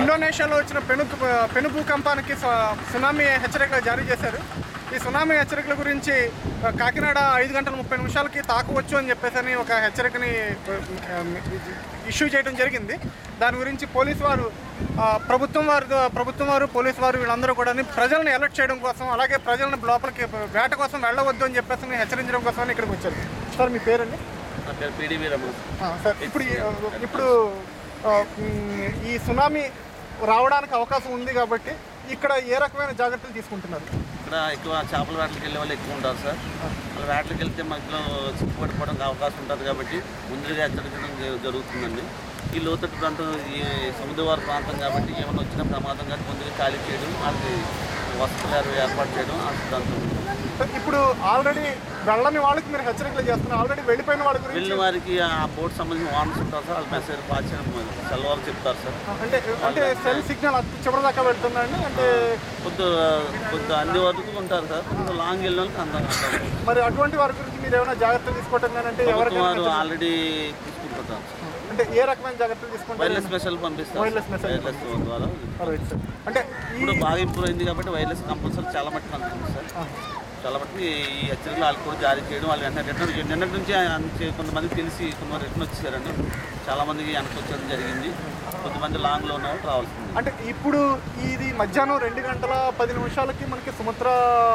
ఇండోనేషియాలో వచ్చిన పెను పెను భూకంపానికి స- సునామీ హెచ్చరికలు జారీ చేశారు ఈ సునామీ హెచ్చరికల గురించి ఆ, కాకినాడ ఐదు గంటల ముప్పై నిమిషాలకి తాకవచ్చు అని చెప్పేసి అని ఒక హెచ్చరికని ఇష్యూ చేయడం జరిగింది దాని గురించి పోలీసు వారు ఆ, ప్రభుత్వం వారు ప్రభుత్వం వారు పోలీసు వారు వీళ్ళందరూ కూడా ప్రజలను అలర్ట్ చేయడం కోసం అలాగే ప్రజలను లోపలికి వేట కోసం వెళ్ళవద్దు అని చెప్పేసి హెచ్చరించడం కోసం ఇక్కడికి వచ్చారు సార్ మీ పేరండి నా పేరు పీడీవీ రమణ ఆ, సార్ ఇప్పుడు ఈ- ఇప్పుడు ఆ, మ్, ఈ సునామీ రావడానికి అవకాశం ఉంది కాబట్టి ఇక్కడ ఏ రకమైన జాగ్రత్తలు తీసుకుంటున్నారు ఇక్కడ ఎక్కువ చేపల వేటలకు వెళ్ళే వాళ్ళు ఎక్కువ ఉంటారు సార్ వాళ్ళ వేటలకు వెళ్తే మధ్యలో చిక్కుపడిపోవడానికి అవకాశం ఉంటుంది కాబట్టి ముందుగా హెచ్చరించడం జ- జరుగుతుందండి ఈ లోతట్టు ప్రాంతం ఈ సముద్రవార ప్రాంతం కాబట్టి ఏమైనా వచ్చిన ప్రమాదం కానీ ముందుగా ఖాళీ చేయడం వాళ్ళకి వసతులు ఏర్పాటు చేయడం ఆ సిద్ధాంతం సార్, ఇప్పుడు ఆల్రెడీ వెళ్ళని వాళ్ళకి మీరు హెచ్చరికలు చేస్తున్నారు ఆల్రెడీ వెళ్ళిపోయిన వాళ్ళ గురించి వెళ్ళిన వారికి ఆ బోట్ సంబంధించిన వార్నర్స్ ఉంటారు సార్ వాళ్ళ మెసేజ్ పాస్ చేయడం సెలవులు చెప్తారు సార్ అంటే అంటే సెల్ సిగ్నల్ అతి చివరి దాకా వెళ్తుందండి అంటే కొద్ది కొద్ది అన్ని వరకు ఉంటారు సార్ కొంచెం లాంగ్ వెళ్ళిన వాళ్ళకి అందంగా ఉంటారు మరి అటువంటి వారి గురించి మీరు ఏమైనా జాగ్రత్తలు తీసుకోవటం కానీ అంటే ప్రభుత్వం ఎవరికైనా వారు హెచ్చరిక- ఆల్రెడీ తీసుకుంటుంటారు సార్ అంటే ఏ రకమైన జాగ్రత్తలు తీసుకుంటారు వైర్లెస్ మెసేజ్ పంపిస్తారు Wireless message వైర్లెస్ ద్వారా Alright, సార్. అంటే ఈ ఇప్పుడు బాగా ఇంప్రూవ్ అయింది కాబట్టి వైర్లెస్ కంపల్సరీ చాలా మట్టుకు అందుతుంది సార్ చాలా మట్టుకు ఈ హెచ్చరికలు వాళ్ళు కూడా జారీ చేయడం వాళ్ళు వెంటనే రిటర్న్ నిన్నటి నుంచి అంతే కొంతమందికి తెలిసి కొంతమంది రిటర్న్ వచ్చేసారండి చాలా మందికి వెనక్కి వచ్చేయడం జరిగింది కొంతమంది లాంగ్లో ఉన్న వాళ్ళు రావాల్సింది అంటే ఇప్పుడు ఇది మధ్యాహ్నం రెండు గంటల పది నిమిషాలకి మనకి సుమత్ర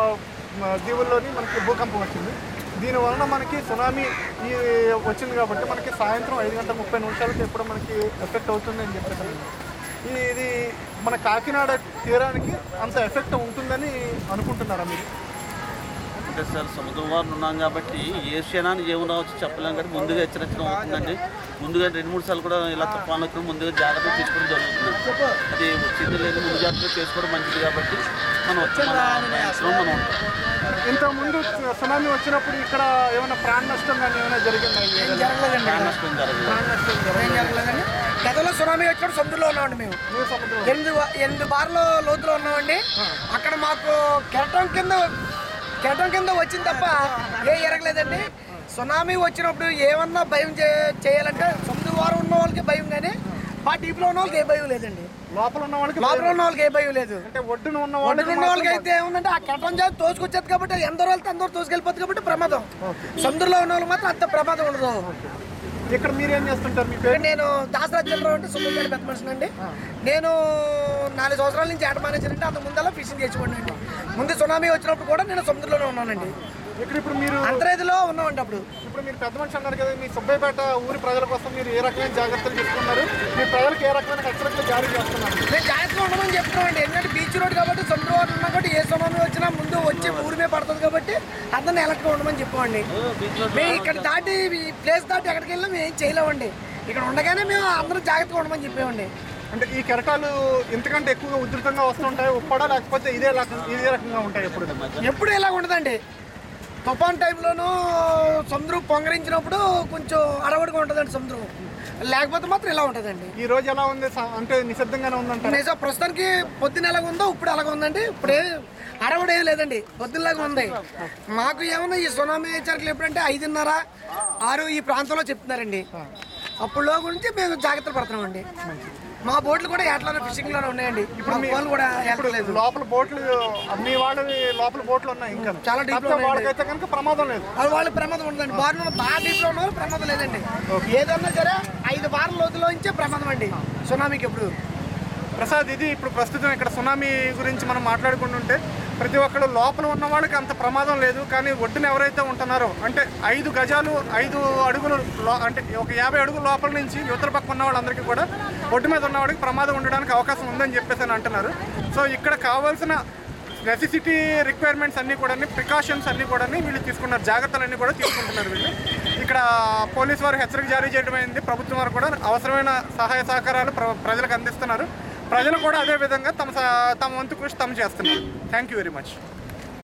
మ, దీవుల్లోని మనకి భూకంపం వచ్చింది దీని వలన మనకి సునామీ ఈ వచ్చింది కాబట్టి మనకి సాయంత్రం ఐదు గంటల ముప్పై నిమిషాలకి ఎప్పుడు మనకి ఎఫెక్ట్ అవుతుంది అని చెప్పేసి ఇది ఇది మన కాకినాడ తీరానికి అంత ఎఫెక్ట్ ఉంటుందని అనుకుంటున్నారా మీరు అంటే సార్ సముద్రం వారిని ఉన్నాం కాబట్టి ఏ క్షణాన్ని ఏమి రావచ్చు చెప్పలేం కాబట్టి ముందుగా హెచ్చరించడం అవుతుందండి ముందుగా రెండు మూడు సార్లు కూడా ఇలా తుఫాన్లు వచ్చిన ముందుగా జాగ్రత్త తీసుకోవడం జరుగుతుంది అది వచ్చింది లేదు ముందు జాగ్రత్త చేసుకోవడం మంచిది కాబట్టి మనం వచ్చి మన ప్రయత్నంలో మనం ఉంటాం ఇంతకుముందు సునామీ వచ్చినప్పుడు ఇక్కడ ఏమైనా ప్రాణ నష్టం కానీ ఏమైనా జరిగిందా ఈ ఏరియాలో? జరగలేదండి ప్రాణ నష్టం జరగదు ప్రాణ నష్టం ఏం జరగలేదు. జరగలేదండి గతంలో సునామీ వచ్చినప్పుడు సముద్రంలో ఉన్నామండి మేము మీరు సముద్రం ఎనిమిది వా- ఎనిమిది బార్లు లోతులో ఉన్నామండి అక్కడ మాకు కెరటం కింద కెరటం కింద వచ్చింది తప్ప ఏ ఎరగలేదండి సునామీ వచ్చినప్పుడు ఏమన్నా భయం చే- చేయాలంటే సముద్ర వారం ఉన్న వాళ్ళకి భయం కానీ మా డీప్లో ఉన్న వాళ్ళకి ఏ భయం లేదండి లోపల ఉన్న వాళ్ళకి లోపల ఉన్న వాళ్ళకి ఏ భయం లేదు అంటే ఒడ్డున ఉన్న ఒడ్డున వాళ్ళకి ఉన్న వాళ్ళకి అయితే ఏముందంటే ఆ కెరటం చేతి తోసుకొచ్చేది కాబట్టి ఎందరో వెళ్తే అందరూ తోసుకెళ్ళిపోతుంది కాబట్టి ప్రమాదం సముద్రంలో ఉన్న వాళ్ళకి మాత్రం అంత ప్రమాదం ఉండదు ఇక్కడ మీరు ఏం చేస్తుంటారు మీ పేరు నేను దాసరాజ్ చంద్రరావు అంటే సుందరపేట పెద్ద మనిషిని అండి నేను నాలుగు సంవత్సరాల నుంచి ఆట మేనేజర్ అంటే అంత ముందల్లా ఫిషింగ్ చేసుకోండి ముందు సునామీ వచ్చినప్పుడు కూడా నేను సముద్రంలోనే ఉన్నానండి ఇక్కడ ఇప్పుడు మీరు అంతరేదిలో ఉన్నామండి అప్పుడు ఇప్పుడు మీరు పెద్ద మనిషి అన్నారు కదా మీ సుబ్బయ్యపేట ఊరి ప్రజల కోసం మీరు ఏ రకమైన జాగ్రత్తలు తీసుకున్నారు మీ ప్రజలకు ఏ రకమైన హెచ్చరికలు జారీ చేస్తున్నారు మేము జాగ్రత్తగా ఉండమని చెప్తున్నామండి ఎందుకంటే బీచ్ రోడ్ కాబట్టి సముద్రం వాటర్ ఉన్నాం కాబట్టి ఏ సునామీ వచ్చినా ముందు వచ్చి ఊరి మీద పడుతుంది కాబట్టి అందరిని ఎలక్ట్గా ఉండమని చెప్పామండి బీచ్లో మేము ఇక్కడ దాటి ఈ ప్లేస్ దాటి ఎక్కడికి వెళ్ళినా మేము ఏం చేయలేమండి ఇక్కడ ఉండగానే మేము అందరూ జాగ్రత్తగా ఉండమని చెప్పామండి అంటే ఈ కెరటాలు ఇంతకంటే ఎక్కువగా ఉధృతంగా వస్తుంటాయి ఉప్పడా లేకపోతే ఇదే రకం ఇదే రకంగా ఉంటాయి ఎప్పుడు ఎప్పుడు ఇలా ఉండదండి తుఫాన్ టైంలోనూ సముద్రం పొంగరించినప్పుడు కొంచెం అడవడిగా ఉంటుందండి సముద్రం లేకపోతే మాత్రం ఇలా ఉంటుందండి ఈ రోజు ఎలా ఉంది స- అంటే నిశ్శబ్దంగానే ఉందంటారు నిజం ప్రస్తుతానికి పొద్దున ఎలాగ ఉందో ఇప్పుడు అలాగ ఉందండి ఇప్పుడు అడవడి ఏం లేదండి పొద్దున్నలాగా ఉంది మాకు ఏమన్నా ఈ సునామీ హెచ్చరికలు ఎప్పుడంటే ఐదున్నర ఆరు ఈ ప్రాంతంలో చెప్తున్నారండి అప్పుడులో గురించి మేము జాగ్రత్తలు పడుతున్నామండి మా బోట్లు కూడా ఏటలోనే ఫిషింగ్ లోనే ఉన్నాయండి ఇప్పుడు మీ వాళ్ళు కూడా వెళ్ళలేదు లోపల బోట్లు మీ వాళ్ళవి లోపల బోట్లు ఉన్నాయి ఇంకా చాలా deep లో కాకపోతే వాళ్ళకైతే కనుక ప్రమాదం లేదు వాళ్ళు వాళ్ళ ప్రమాదం ఉండదండి బార్లో బాగా డీప్లో ఉన్న వాళ్ళు ప్రమాదం లేదండి ఏదన్నా సరే ఐదు బార్ల లోతులో నుంచే ప్రమాదం అండి సునామీకి ఇప్పుడు ప్రసాద్ ఇది ఇప్పుడు ప్రస్తుతం ఇక్కడ సునామీ గురించి మనం మాట్లాడుకుంటుంటే ప్రతి ఒక్కరు లోపల ఉన్న వాళ్ళకి అంత ప్రమాదం లేదు కానీ ఒడ్డున ఎవరైతే ఉంటున్నారో అంటే ఐదు గజాలు ఐదు అడుగులు లో అంటే ఒక యాభై అడుగుల లోపల నుంచి యువతల పక్క ఉన్న వాళ్ళందరికీ కూడా ఒడ్డు మీద ఉన్న వాళ్ళకి ప్రమాదం ఉండడానికి అవకాశం ఉందని చెప్పేసి అని అంటున్నారు సో ఇక్కడ కావాల్సిన నెసెసిటీ రిక్వైర్మెంట్స్ అన్నీ కూడా ప్రికాషన్స్ అన్నీ కూడా వీళ్ళు తీసుకున్నారు జాగ్రత్తలు అన్నీ కూడా తీసుకుంటున్నారు వీళ్ళు ఇక్కడ పోలీసు వారు హెచ్చరిక జారీ చేయడం అయింది ప్రభుత్వం వారు కూడా అవసరమైన సహాయ సహకారాలు ప్ర- ప్రజలకు అందిస్తున్నారు ప్రజలు కూడా అదే విధంగా తమ స- తమ వంతు కృషి తమ చేస్తున్నారు థ్యాంక్ యూ వెరీ మచ్